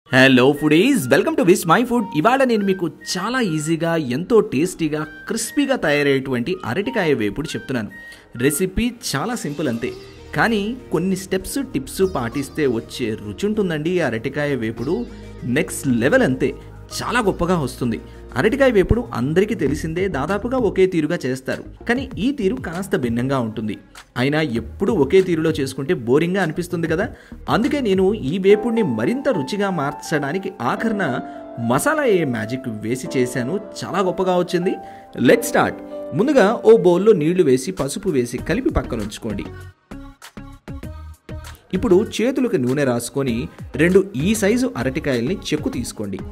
hello foodies welcome to Vismai Food ఇవాళ నేను మీకు చాలా ఈజీగా ఎంతో టేస్టీగా క్రిస్పీగా తయారయ్యేటువంటి అరటికాయ వేపుడు చెప్తున్నాను రెసిపీ చాలా సింపుల్ అంతే కానీ కొన్ని స్టెప్స్ టిప్స్ పాటిస్తే వచ్చే రుచి ఉంటుందండి ఈ అరటికాయ వేపుడు నెక్స్ట్ లెవెల్ అంతే చాలా గొప్పగా వస్తుంది అరటికాయ వేపుడు అందరికీ తెలిసిందే దాదాపుగా ఒకే తీరుగా చేస్తారు కానీ ఈ తీరు కాస్త భిన్నంగా ఉంటుంది అయినా ఎప్పుడూ ఒకే తీరులో చేసుకుంటే బోరింగ్గా అనిపిస్తుంది కదా అందుకే నేను ఈ వేపుడిని మరింత రుచిగా మార్చడానికి ఆఖరణ మసాలా ఏ మ్యాజిక్ వేసి చేశాను చాలా గొప్పగా వచ్చింది లెట్ స్టార్ట్ ముందుగా ఓ బౌల్లో నీళ్లు వేసి పసుపు వేసి కలిపి పక్కన ఉంచుకోండి ఇప్పుడు చేతులకు నూనె రాసుకొని రెండు ఈ సైజు అరటికాయల్ని చెక్కు తీసుకోండి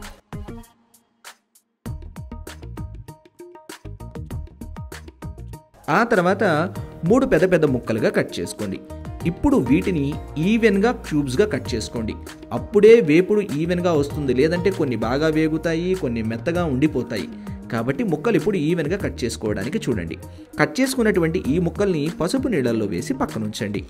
ఆ తర్వాత మూడు పెద్ద పెద్ద ముక్కలుగా కట్ చేసుకోండి ఇప్పుడు వీటిని ఈవెన్గా క్యూబ్స్గా కట్ చేసుకోండి అప్పుడే వేపుడు ఈవెన్గా వస్తుంది లేదంటే కొన్ని బాగా వేగుతాయి కొన్ని మెత్తగా ఉండిపోతాయి కాబట్టి ముక్కలు ఇప్పుడు ఈవెన్గా కట్ చేసుకోవడానికి చూడండి కట్ చేసుకున్నటువంటి ఈ ముక్కల్ని పసుపు నీళ్ళల్లో వేసి పక్కన ఉంచండి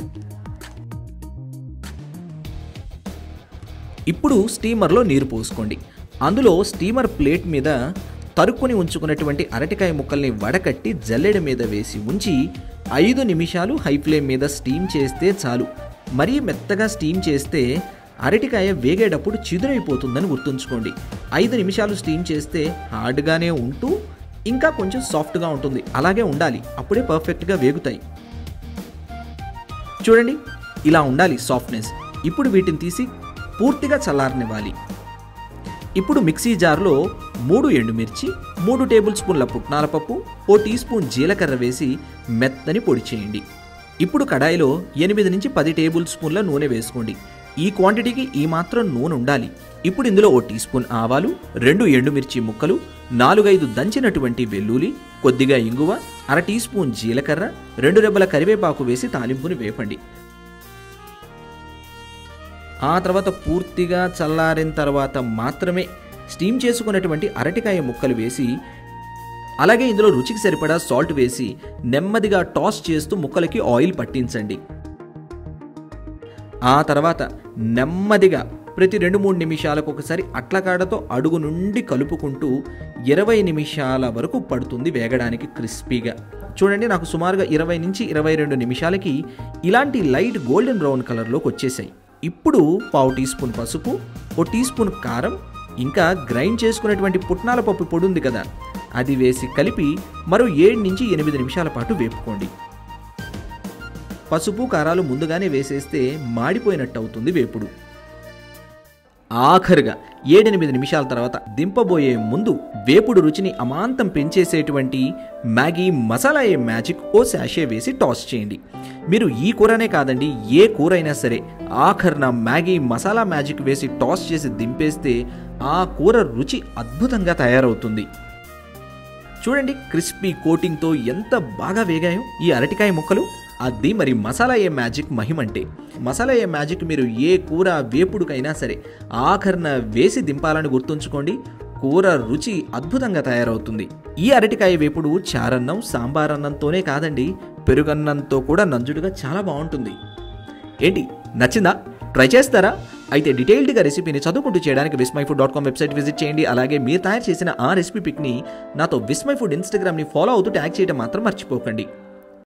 ఇప్పుడు స్టీమర్లో నీరు పోసుకోండి అందులో స్టీమర్ ప్లేట్ మీద తరుక్కుని ఉంచుకున్నటువంటి అరటికాయ ముక్కల్ని వడకట్టి జల్లెడ మీద వేసి ఉంచి ఐదు నిమిషాలు హై ఫ్లేమ్ మీద స్టీమ్ చేస్తే చాలు మరీ మెత్తగా స్టీమ్ చేస్తే అరటికాయ వేగేటప్పుడు చిదురైపోతుందని గుర్తుంచుకోండి ఐదు నిమిషాలు స్టీమ్ చేస్తే హార్డ్గానే ఉంటూ ఇంకా కొంచెం సాఫ్ట్గా ఉంటుంది అలాగే ఉండాలి అప్పుడే పర్ఫెక్ట్గా వేగుతాయి చూడండి ఇలా ఉండాలి సాఫ్ట్నెస్ ఇప్పుడు వీటిని తీసి పూర్తిగా చల్లారనివ్వాలి ఇప్పుడు మిక్సీ జార్లో మూడు ఎండుమిర్చి మూడు టేబుల్ స్పూన్ల పుట్నాల పప్పు ఓ టీ స్పూన్ జీలకర్ర వేసి మెత్తని పొడి చేయండి ఇప్పుడు కడాయిలో ఎనిమిది నుంచి పది టేబుల్ స్పూన్ల నూనె వేసుకోండి ఈ క్వాంటిటీకి ఈ మాత్రం నూనె ఉండాలి ఇప్పుడు ఇందులో ఓ టీ స్పూన్ ఆవాలు రెండు ఎండుమిర్చి ముక్కలు నాలుగైదు దంచినటువంటి వెల్లుల్లి కొద్దిగా ఇంగువ అర టీ స్పూన్ జీలకర్ర రెండు రెబ్బల కరివేపాకు వేసి తాలింపుని వేపండి ఆ తర్వాత పూర్తిగా చల్లారిన తర్వాత మాత్రమే స్టీమ్ చేసుకున్నటువంటి అరటికాయ ముక్కలు వేసి అలాగే ఇందులో రుచికి సరిపడా సాల్ట్ వేసి నెమ్మదిగా టాస్ చేస్తూ ముక్కలకి ఆయిల్ పట్టించండి ఆ తర్వాత నెమ్మదిగా ప్రతి రెండు మూడు నిమిషాలకు ఒకసారి అట్లకాడతో అడుగు నుండి కలుపుకుంటూ ఇరవై నిమిషాల వరకు పడుతుంది వేగడానికి క్రిస్పీగా చూడండి నాకు సుమారుగా ఇరవై నుంచి ఇరవై రెండు నిమిషాలకి ఇలాంటి లైట్ గోల్డెన్ బ్రౌన్ కలర్లోకి వచ్చేసాయి ఇప్పుడు పావు టీ స్పూన్ పసుపు ఓ టీ స్పూన్ కారం ఇంకా గ్రైండ్ చేసుకున్నటువంటి పుట్నాల పప్పు పొడి ఉంది కదా అది వేసి కలిపి మరో ఏడు నుంచి ఎనిమిది నిమిషాల పాటు వేపుకోండి పసుపు కారాలు ముందుగానే వేసేస్తే మాడిపోయినట్టు అవుతుంది వేపుడు ఆఖరుగా ఏడెనిమిది నిమిషాల తర్వాత దింపబోయే ముందు వేపుడు రుచిని అమాంతం పెంచేసేటువంటి మ్యాగీ మసాలా ఏ మ్యాజిక్ ఓ శాషే వేసి టాస్ చేయండి మీరు ఈ కూరనే కాదండి ఏ కూర అయినా సరే ఆఖరిన మ్యాగీ మసాలా మ్యాజిక్ వేసి టాస్ చేసి దింపేస్తే ఆ కూర రుచి అద్భుతంగా తయారవుతుంది చూడండి క్రిస్పీ కోటింగ్తో ఎంత బాగా వేగాయో ఈ అరటికాయ ముక్కలు అది మరి మసాలా ఏ మ్యాజిక్ మహిమంటే మసాలా ఏ మ్యాజిక్ మీరు ఏ కూర వేపుడుకైనా సరే ఆఖరణ వేసి దింపాలని గుర్తుంచుకోండి కూర రుచి అద్భుతంగా తయారవుతుంది ఈ అరటికాయ వేపుడు చారన్నం సాంబార్ అన్నంతోనే కాదండి పెరుగన్నంతో కూడా నంజుడుగా చాలా బాగుంటుంది ఏంటి నచ్చిందా ట్రై చేస్తారా అయితే డీటెయిల్డ్గా రెసిపీని చదువుకుంటూ చేయడానికి Vismai Food dot com website visit చేయండి అలాగే మీరు తయారు చేసిన ఆ రెసిపీ పిక్ని నాతో విస్మై ఫుడ్ ఇన్స్టాగ్రామ్ని ఫాలో అవుతూ ట్యాగ్ చేయడం మాత్రం మర్చిపోకండి